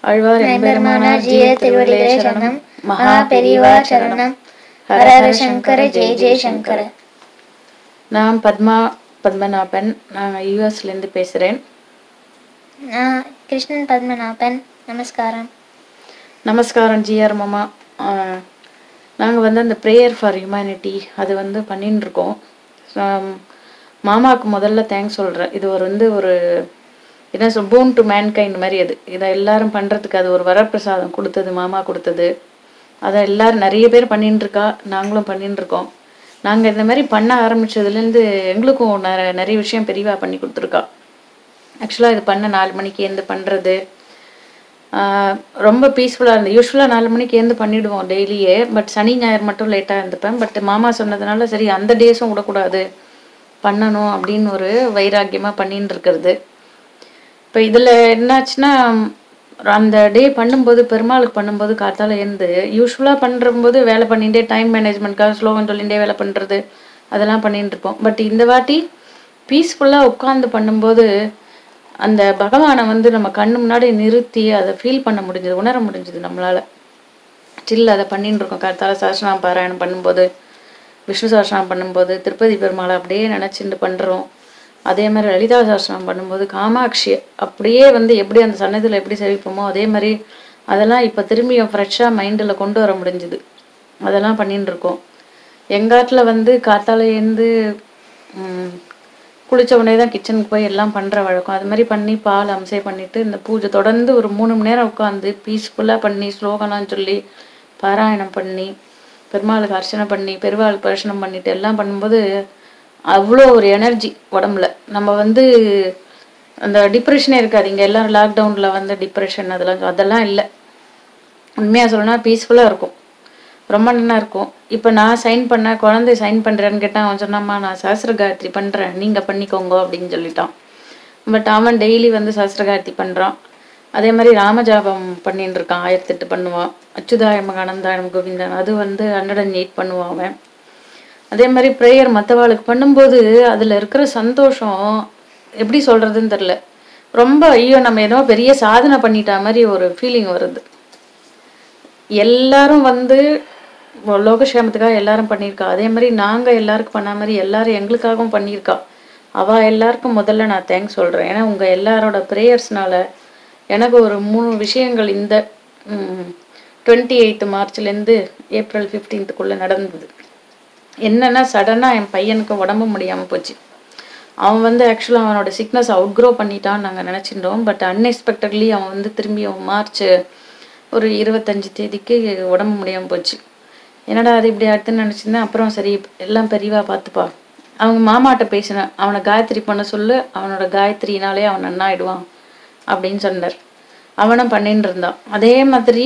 ஆழ்வார் எம்பெருமானார் ஜீய திருவடிகளே சரணம் மகா பெரியவா சரணம் ஹர ஹர சங்கர ஜெய ஜெய சங்கர நான் பத்மா பத்மநாபன் நான் யூஎஸ்லேருந்து பேசுகிறேன் நான் கிருஷ்ணன் பத்மநாபன் நமஸ்காரம் நமஸ்காரம் ஜிஆர் மாமா நாங்கள் வந்து அந்த ப்ரேயர் ஃபார் ஹியூமனிட்டி அது வந்து பண்ணின்னு இருக்கோம் ஆம், மாமாவுக்கு முதல்ல தேங்க்ஸ் சொல்கிறேன் இது ஒரு வந்து ஒரு என்ன சொல் பூன் டு மேன்கைண்ட் மாதிரி அது இதை எல்லாரும் பண்ணுறதுக்கு அது ஒரு வரப்பிரசாதம் கொடுத்தது மாமா கொடுத்தது அதை எல்லாரும் நிறைய பேர் பண்ணின்னு இருக்கா நாங்களும் பண்ணின்னு இருக்கோம் நாங்கள் இந்த மாதிரி பண்ண ஆரம்பிச்சதுலேருந்து எங்களுக்கும் நிற- நிறைய விஷயம் பெரியவா பண்ணி கொடுத்துருக்கா ஆக்சுவலாக இது பண்ண நாலு மணிக்கு எழுந்து பண்ணுறது ரொம்ப பீஸ்ஃபுல்லாக இருந்தது யூஸ்வலாக நாலு மணிக்கு எழுந்து பண்ணிவிடுவோம் டெய்லியே பட் சனி ஞாயிறு மட்டும் லேட்டாக இருந்துப்பேன் பட் மாமா சொன்னதுனால சரி அந்த டேஸும் விடக்கூடாது பண்ணணும் அப்படின்னு ஒரு வைராக்கியமாக பண்ணின்னு இருக்கிறது இப்போ இதில் என்னாச்சுன்னா அந்த டே பண்ணும்போது பெருமாளுக்கு பண்ணும்போது காத்தால எழுந்து யூஸ்வலாக பண்ணுறம்போது வேலை பண்ணிகிட்டே டைம் மேனேஜ்மெண்ட்காக ஸ்லோகம் சொல்லிகிட்டே வேலை பண்ணுறது அதெல்லாம் பண்ணிட்டு இருப்போம் பட் இந்த வாட்டி பீஸ்ஃபுல்லாக உட்காந்து பண்ணும்போது அந்த பகவானை வந்து நம்ம கண்ணு முன்னாடி நிறுத்தி அதை ஃபீல் பண்ண முடிஞ்சது உணர முடிஞ்சது நம்மளால ஸ்டில் அதை பண்ணிட்டு இருக்கோம் காத்தால சஹஸ்ரநாம பாராயணம் பண்ணும்போது விஷ்ணு சஹஸ்ரநாமம் பண்ணும்போது திருப்பதி பெருமாளை அப்படியே நினச்சிட்டு பண்ணுறோம் அதே மாதிரி லலிதா சஹஸ்ரநாமம் பண்ணும்போது காமாட்சி அப்படியே வந்து எப்படி அந்த சன்னதியில் எப்படி சேவிப்போமோ அதே மாதிரி அதெல்லாம் இப்போ திரும்பியும் ஃப்ரெஷ்ஷாக மைண்டில் கொண்டு வர முடிஞ்சுது அதெல்லாம் பண்ணிட்டு இருக்கோம் எங்காட்டில் வந்து காத்தால எழுந்து ம், குளிச்ச உடனே தான் கிச்சனுக்கு போய் எல்லாம் பண்ணுற வழக்கம் அது மாதிரி பண்ணி பால் அம்சை பண்ணிட்டு இந்த பூஜை தொடர்ந்து ஒரு மூணு மணி நேரம் உட்காந்து பீஸ்ஃபுல்லாக பண்ணி ஸ்லோகம்லாம் சொல்லி பாராயணம் பண்ணி பெருமாளுக்கு அர்ச்சனை பண்ணி பெருமாளுக்கு தரிசனம் பண்ணிட்டு எல்லாம் பண்ணும்போது அவ்வளோ ஒரு எனர்ஜி உடம்புல நம்ம வந்து அந்த டிப்ரெஷனே இருக்காது இங்கே எல்லாம் லாக்டவுனில் வந்து டிப்ரெஷன் அதெல்லாம் அதெல்லாம் இல்லை உண்மையாக சொல்லணும்னா பீஸ்ஃபுல்லாக இருக்கும் ரொம்ப நல்லா இருக்கும் இப்போ நான் சைன் பண்ண குழந்தை சைன் பண்ணுறேன்னு கேட்டால் அவன் சொன்னாம்மா நான் சஹஸ்ர காயத்ரி பண்ணுறேன் நீங்கள் பண்ணிக்கோங்க அப்படின்னு சொல்லிட்டான் பட் அவன் டெய்லி வந்து சஹஸ்ர காயத்ரி பண்ணுறான் அதே மாதிரி ராமஜாபம் பண்ணின்னு இருக்கான் ஆயிரத்தெட்டு பண்ணுவான் அச்சுதாயம் அனந்தாயம் கோவிந்தன் அது வந்து ஹண்ட்ரட் அண்ட் எயிட் பண்ணுவான் அவன் அதே மாதிரி ப்ரேயர் மற்றவாளுக்கு பண்ணும்போது அதில் இருக்கிற சந்தோஷம் எப்படி சொல்கிறதுன்னு தெரில ரொம்ப ஐயோ நம்ம ஏதோ பெரிய சாதனை பண்ணிட்டா மாதிரி ஒரு ஃபீலிங் வருது எல்லாரும் வந்து லோகக்ஷேமத்துக்காக எல்லாரும் பண்ணியிருக்கா அதே மாதிரி நாங்கள் எல்லாருக்கும் பண்ண மாதிரி எல்லாரும் எங்களுக்காகவும் பண்ணியிருக்கா அவள் எல்லாருக்கும் முதல்ல நான் தேங்க்ஸ் சொல்கிறேன் ஏன்னா உங்கள் எல்லாரோட ப்ரேயர்ஸ்னால எனக்கு ஒரு மூணு விஷயங்கள் இந்த டுவெண்ட்டி எயித்து மார்ச்லேருந்து ஏப்ரல் ஃபிஃப்டீன்த்துக்குள்ளே நடந்தது என்னன்னா சடனாக என் பையனுக்கு உடம்பு முடியாமல் போச்சு அவன் வந்து ஆக்சுவலாக அவனோட சிக்னஸ் அவுட்க்ரோ பண்ணிட்டான்னு நாங்கள் நினச்சிட்டோம் பட் அன்எக்ஸ்பெக்டட்லி அவன் வந்து திரும்பி அவன் மார்ச் ஒரு இருபத்தஞ்சு தேதிக்கு உடம்பு முடியாமல் போச்சு என்னடா அது இப்படி அடுத்துன்னு நினச்சிருந்தேன் அப்புறம் சரி எல்லாம் பெரியவா பார்த்துப்பா அவங்க மாமாட்ட பேசினேன் அவனை காயத்ரி பண்ண சொல்லு அவனோட காயத்ரினாலே அவன் நன்னாயிடுவான் அப்படின்னு சொன்னார் அவனும் பண்ணின்னு இருந்தான் அதே மாதிரி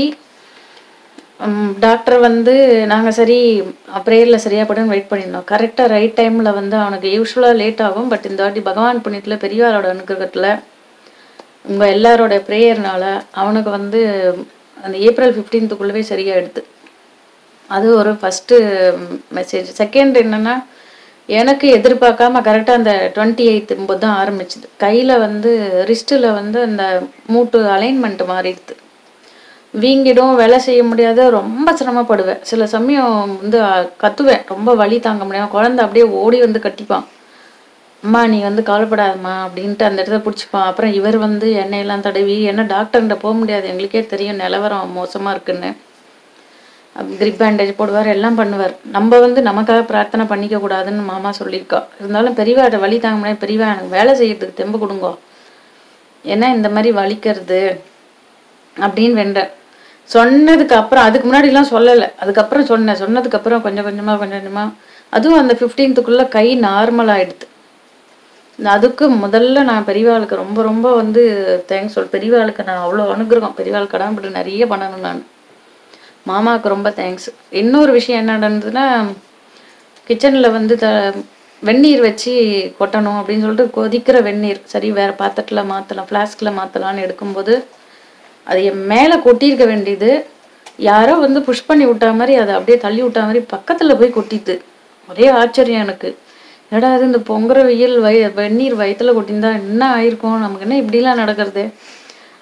டாக்டர் வந்து நாங்கள் சரி ப்ரேயரில் சரியாக படுன்னு வெயிட் பண்ணியிருந்தோம் கரெக்டாக ரைட் டைமில் வந்து அவனுக்கு யூஸ்வலாக லேட் ஆகும் பட் இந்த வாட்டி பகவான் புண்ணியத்தில் பெரியவாரோட அனுகிரகத்தில் உங்கள் எல்லாரோட ப்ரேயர்னால அவனுக்கு வந்து அந்த ஏப்ரல் ஃபிஃப்டீன்த்துக்குள்ளவே சரியாயிடுது அது ஒரு ஃபஸ்ட்டு மெசேஜ் செகண்ட் என்னன்னா எனக்கு எதிர்பார்க்காம கரெக்டாக அந்த டுவெண்ட்டி எயித்து போது தான் ஆரம்பிச்சுது கையில் வந்து ரிஸ்ட்டில் வந்து அந்த மூட்டு அலைன்மெண்ட் மாறிடுது வீங்கிடும் வேலை செய்ய முடியாத ரொம்ப சிரமப்படுவேன் சில சமயம் வந்து அஹ், கத்துவேன் ரொம்ப வலி தாங்க முடியாம குழந்தை அப்படியே ஓடி வந்து கட்டிப்பான் அம்மா நீ வந்து கவலைப்படாதம்மா அப்படின்ட்டு அந்த இடத்த பிடிச்சிப்பான் அப்புறம் இவர் வந்து எண்ணெயெல்லாம் தடவி என்ன டாக்டர்கிட்ட போக முடியாது எங்களுக்கே தெரியும் நிலவரம் மோசமாக இருக்குன்னு கிரிப் பேண்டேஜ் போடுவார் எல்லாம் பண்ணுவார் நம்ம வந்து நமக்காக பிரார்த்தனை பண்ணிக்க கூடாதுன்னு மாமா சொல்லியிருக்கா இருந்தாலும் பெரியவாட்ட வலி தாங்க முடியாது பெரியவா எனக்கு வேலை செய்யறதுக்கு தெம்பு கொடுங்கோ ஏன்னா இந்த மாதிரி வலிக்கிறது அப்படின்னு வெண்டேன் சொன்னதுக்கு அப்புறம் அதுக்கு முன்னாடிலாம் சொல்லலை அதுக்கப்புறம் சொன்னேன் சொன்னதுக்கு அப்புறம் கொஞ்சம் கொஞ்சமாக கொஞ்சம் கொஞ்சமாக அதுவும் அந்த ஃபிஃப்டீன்த்துக்குள்ளே கை நார்மல் ஆயிடுது அதுக்கு முதல்ல நான் பெரியவாளுக்கு ரொம்ப ரொம்ப வந்து தேங்க்ஸ் சொல் பெரியவாளுக்கு நான் அவ்வளோ அனுகிரகம் பெரியவாள் கடமைப்பட்டு நிறைய பண்ணணும் நான் மாமாவுக்கு ரொம்ப தேங்க்ஸ் இன்னொரு விஷயம் என்ன நடந்ததுன்னா கிச்சனில் வந்து த வெந்நீர் வச்சு கொட்டணும் அப்படின்னு சொல்லிட்டு கொதிக்கிற வெந்நீர் சரி வேறு பாத்திரத்தில் மாற்றலாம் ஃப்ளாஸ்கில் மாற்றலான்னு எடுக்கும்போது அது என் மேலே கொட்டியிருக்க வேண்டியது யாரோ வந்து புஷ் பண்ணி விட்டா மாதிரி அதை அப்படியே தள்ளி விட்டா மாதிரி பக்கத்தில் போய் கொட்டிட்டு ஒரே ஆச்சரியம் எனக்கு என்னடா அது இந்த பொங்குற வெயில் வய வெந்நீர் வயித்துல கொட்டியிருந்தா என்ன ஆயிருக்கும் நமக்கு என்ன இப்படிலாம் நடக்கிறது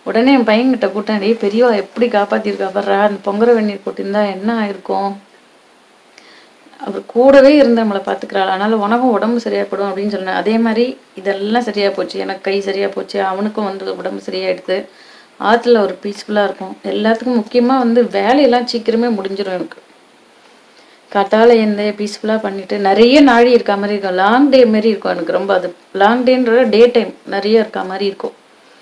உடனே என் பையன்கிட்ட கூட்டம் டேய் பெரியவா எப்படி காப்பாத்திருக்கா பாடுறா அந்த பொங்கர வெந்நீர் கொட்டியிருந்தா என்ன ஆயிருக்கும் அவர் கூடவே இருந்து நம்மளை பார்த்துக்கிறாள் அதனால உனக்கும் உடம்பு சரியா போடும் அப்படின்னு சொன்னேன் அதே மாதிரி இதெல்லாம் சரியா போச்சு எனக்கு கை சரியா போச்சு அவனுக்கும் வந்து உடம்பு சரியாயிடுது ஆற்றுல ஒரு பீஸ்ஃபுல்லாக இருக்கும் எல்லாத்துக்கும் முக்கியமாக வந்து வேலையெல்லாம் சீக்கிரமே முடிஞ்சிடும் எனக்கு காத்தால எந்த பீஸ்ஃபுல்லாக பண்ணிட்டு நிறைய நாழி இருக்க மாதிரி இருக்கும் லாங் டே மாதிரி இருக்கும் எனக்கு ரொம்ப அது லாங் டேன்ற டே டைம் நிறைய இருக்க மாதிரி இருக்கும்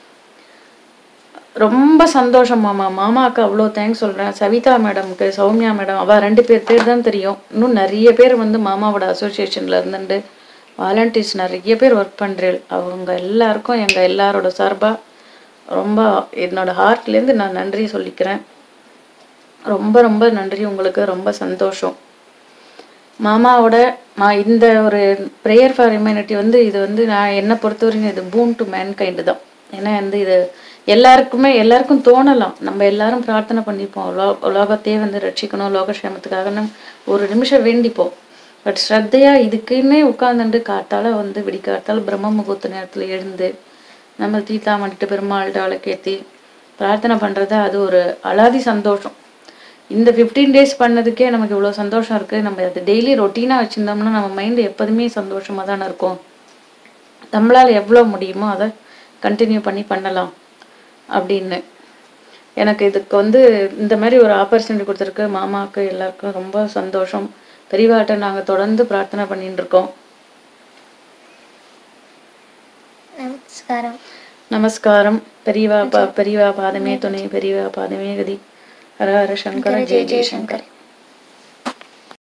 ரொம்ப சந்தோஷம் மாமா மாமாவுக்கு அவ்வளோ தேங்க்ஸ் சொல்கிறேன் சவிதா மேடம்க்கு சௌமியா மேடம் அவள் ரெண்டு பேர் பேர் தான் தெரியும் இன்னும் நிறைய பேர் வந்து மாமாவோட அசோசியேஷனில் இருந்துட்டு வாலண்டியர்ஸ் நிறைய பேர் ஒர்க் பண்ணுறேன் அவங்க எல்லாருக்கும் எங்கள் எல்லாரோட சார்பாக ரொம்ப என்னோட ஹார்ட்லேருந்து நான் நன்றி சொல்லிக்கிறேன் ரொம்ப ரொம்ப நன்றி உங்களுக்கு ரொம்ப சந்தோஷம் மாமாவோட நான் இந்த ஒரு ப்ரேயர் ஃபார் ஹியூமனிட்டி வந்து இது வந்து நான் என்னை பொறுத்தவரைக்கும் இது பூன் டு மேன் கைண்டு தான் ஏன்னா வந்து இது எல்லாருக்குமே எல்லாருக்கும் தோணலாம் நம்ம எல்லாரும் பிரார்த்தனை பண்ணிப்போம் உலோ உலகத்தையே வந்து ரட்சிக்கணும் லோகக்ஷேமத்துக்காக நம்ம ஒரு நிமிஷம் வேண்டிப்போம் பட் ஸ்ரத்தையா இதுக்குன்னே உட்கார்ந்துட்டு காத்தால வந்து விடிக்காத்தால பிரம்ம முகூர்த்த நேரத்துல எழுந்து நம்ம தீத்தா மண்டிட்டு பெருமாள்கிட்ட விளக்கேத்தி பிரார்த்தனை பண்றது அது ஒரு அலாதி சந்தோஷம் இந்த ஃபிஃப்டீன் டேஸ் பண்ணதுக்கே நமக்கு இவ்வளோ சந்தோஷம் இருக்குது நம்ம அது டெய்லி ரொட்டீனாக வச்சுருந்தோம்னா நம்ம மைண்டு எப்போதுமே சந்தோஷமாக தானே இருக்கும் நம்மளால் எவ்வளோ முடியுமோ அதை கண்டினியூ பண்ணி பண்ணலாம் அப்படின்னு எனக்கு இதுக்கு வந்து இந்த மாதிரி ஒரு ஆப்பர்ச்சுனிட்டி கொடுத்துருக்கு மாமாவுக்கு எல்லாருக்கும் ரொம்ப சந்தோஷம் பெரியவாட்ட நாங்கள் தொடர்ந்து பிரார்த்தனை பண்ணிட்டு இருக்கோம் நமஸ்காரம் நமஸ்காரம் பெரியவா பா பெரியவா பாதமே துணை பெரியவா பாதமே கதி ஹர ஹர சங்கர ஜெய ஜெயசங்கர்